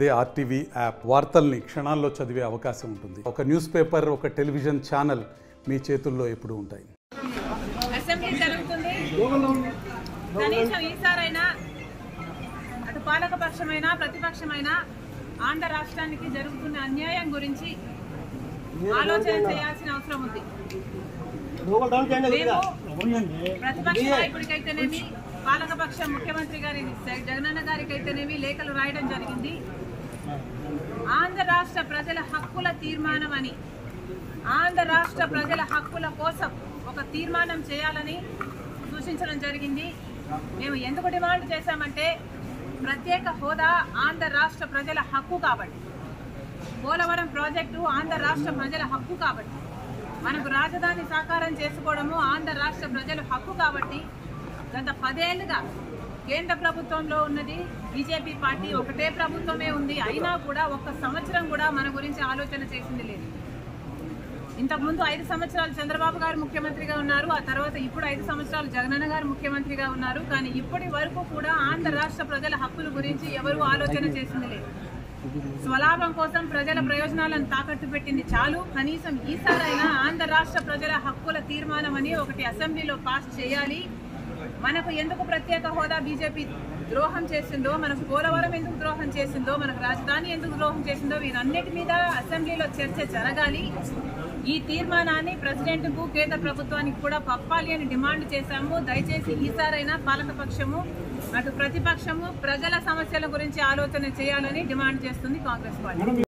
అదే RTV app వార్తల్ని క్షణాల్లో చదివే అవకాశం ఉంటుంది ఒక న్యూస్ పేపర్ ఒక టెలివిజన్ ఛానల్ మీ చేతుల్లో ఎప్పుడూ ఉంటాయి అసెంబ్లీ జరుగుతుంది కనీసం ఈసారైనా అటు పాలక పక్షమైన ప్రతిపక్షమైన ఆంధ్ర రాష్ట్రానికి జరుగుతున్న అన్యాయం గురించి ఆలోచన చేయాల్సిన అవసరం ఉంది మేము ప్రతిపక్ష నాయకుడికైతేనేమి పాలకపక్ష ముఖ్యమంత్రి గారి జగనన్న గారికి అయితేనేమి లేఖలు రాయడం జరిగింది ఆంధ్ర రాష్ట్ర ప్రజల హక్కుల తీర్మానం అని ఆంధ్ర రాష్ట్ర ప్రజల హక్కుల కోసం ఒక తీర్మానం చేయాలని సూచించడం జరిగింది మేము ఎందుకు డిమాండ్ చేశామంటే ప్రత్యేక హోదా ఆంధ్ర రాష్ట్ర ప్రజల హక్కు కాబట్టి పోలవరం ప్రాజెక్టు ఆంధ్ర రాష్ట్ర ప్రజల హక్కు కాబట్టి మనకు రాజధాని సాకారం చేసుకోవడము ఆంధ్ర రాష్ట్ర ప్రజల హక్కు కాబట్టి గత పదేళ్లుగా కేంద్ర ప్రభుత్వంలో ఉన్నది బీజేపీ పార్టీ ఒకటే ప్రభుత్వమే ఉంది అయినా కూడా ఒక్క సంవత్సరం కూడా మన గురించి ఆలోచన చేసింది లేదు ఇంతకుముందు ఐదు సంవత్సరాలు చంద్రబాబు గారు ముఖ్యమంత్రిగా ఉన్నారు ఆ తర్వాత ఇప్పుడు ఐదు సంవత్సరాలు జగనన్న గారు ముఖ్యమంత్రిగా ఉన్నారు కానీ ఇప్పటి వరకు కూడా ఆంధ్ర రాష్ట్ర ప్రజల హక్కుల గురించి ఎవరూ ఆలోచన చేసింది లేదు స్వలాభం కోసం ప్రజల ప్రయోజనాలను తాకట్టు పెట్టింది చాలు కనీసం ఈసారైనా ఆంధ్ర రాష్ట్ర ప్రజల హక్కుల తీర్మానం అని ఒకటి అసెంబ్లీలో పాస్ చేయాలి మనకు ఎందుకు ప్రత్యేక హోదా బీజేపీ ద్రోహం చేసిందో మనకు పోలవరం ఎందుకు ద్రోహం చేసిందో మనకు రాజధాని ఎందుకు ద్రోహం చేసిందో వీరన్నిటి మీద అసెంబ్లీలో చర్చ జరగాలి ఈ తీర్మానాన్ని ప్రెసిడెంట్కు కేంద్ర ప్రభుత్వానికి కూడా పంపాలి అని డిమాండ్ చేశాము దయచేసి ఈసారైనా పాలకపక్షము అటు ప్రతిపక్షము ప్రజల సమస్యల గురించి ఆలోచన చేయాలని డిమాండ్ చేస్తుంది కాంగ్రెస్ పార్టీ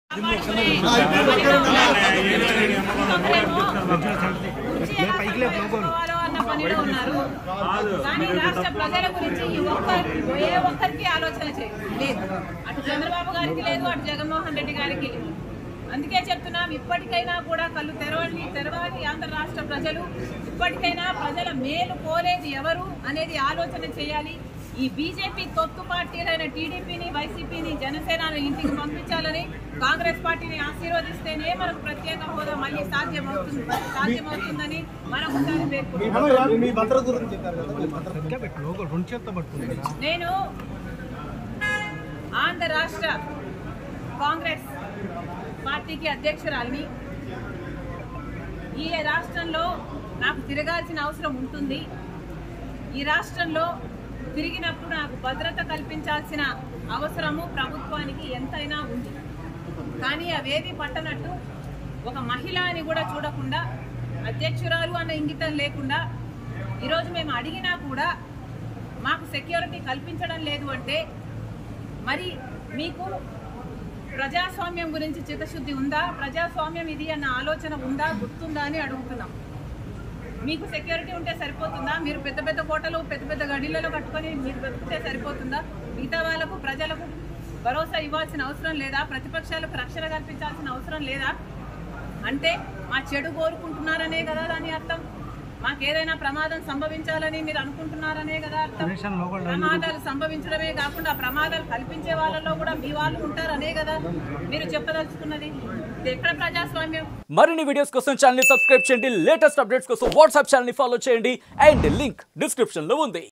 కుర్చీ ఎలా సంపాదించుకోవాలో అన్న పనిలో ఉన్నారు కానీ రాష్ట్ర ప్రజల గురించి ఈ ఒక్క ఏ ఒక్కరికి ఆలోచన చేయలేదు లేదు అటు చంద్రబాబు గారికి లేదు అటు జగన్మోహన్ రెడ్డి గారికి లేదు అందుకే చెప్తున్నాం ఇప్పటికైనా కూడా కళ్ళు తెరవండి తెరవాలి ఆంధ్ర రాష్ట్ర ప్రజలు ఇప్పటికైనా ప్రజల మేలు కోరేది ఎవరు అనేది ఆలోచన చేయాలి ఈ బీజేపీ తొత్తు పార్టీలైన టీడీపీని వైసీపీని జనసేనను ఇంటికి పంపించాలని కాంగ్రెస్ పార్టీని ఆశీర్వదిస్తేనే మనకు ప్రత్యేక హోదా మళ్ళీ సాధ్యమవుతుంది సాధ్యమవుతుందని మరొకసారి పేర్కొంటున్నాం మీ భద్రత గురించి చెప్పారు కదా మీ భద్రత నేను ఆంధ్ర రాష్ట్ర కాంగ్రెస్ పార్టీకి అధ్యక్షురాలిని ఈ రాష్ట్రంలో నాకు తిరగాల్సిన అవసరం ఉంటుంది ఈ రాష్ట్రంలో తిరిగినప్పుడు నాకు భద్రత కల్పించాల్సిన అవసరము ప్రభుత్వానికి ఎంతైనా ఉంది కానీ అవేవి పట్టనట్టు ఒక మహిళ అని కూడా చూడకుండా అధ్యక్షురాలు అన్న ఇంగితం లేకుండా ఈరోజు మేము అడిగినా కూడా మాకు సెక్యూరిటీ కల్పించడం లేదు అంటే మరి మీకు ప్రజాస్వామ్యం గురించి చిత్తశుద్ధి ఉందా ప్రజాస్వామ్యం ఇది అన్న ఆలోచన ఉందా గుర్తుందా అని అడుగుతున్నాం మీకు సెక్యూరిటీ ఉంటే సరిపోతుందా మీరు పెద్ద పెద్ద కోటలు పెద్ద పెద్ద గడిలలో కట్టుకొని మీరు బతికితే సరిపోతుందా మిగతా వాళ్ళకు ప్రజలకు భరోసా ఇవ్వాల్సిన అవసరం లేదా ప్రతిపక్షాలకు రక్షణ కల్పించాల్సిన అవసరం లేదా అంటే మా చెడు కోరుకుంటున్నారనే కదా దాని అర్థం మాకేదైనా ప్రమాదం సంభవించాలని మీరు అనుకుంటున్నారనే కదా అర్థం ప్రమాదాలు సంభవించడమే కాకుండా ప్రమాదాలు కల్పించే వాళ్ళలో కూడా మీ వాళ్ళు ఉంటారనే కదా మీరు చెప్పదలుచుకున్నది ఇది ఎక్కడ ప్రజాస్వామ్యం మరిన్ని వీడియోస్ కోసం ఛానల్ ని సబ్స్క్రైబ్ చేయండి లేటెస్ట్ అప్డేట్స్ కోసం వాట్సాప్ ఛానల్ ని ఫాలో చేయండి అండ్ లింక్ డిస్క్రిప్షన్ లో ఉంది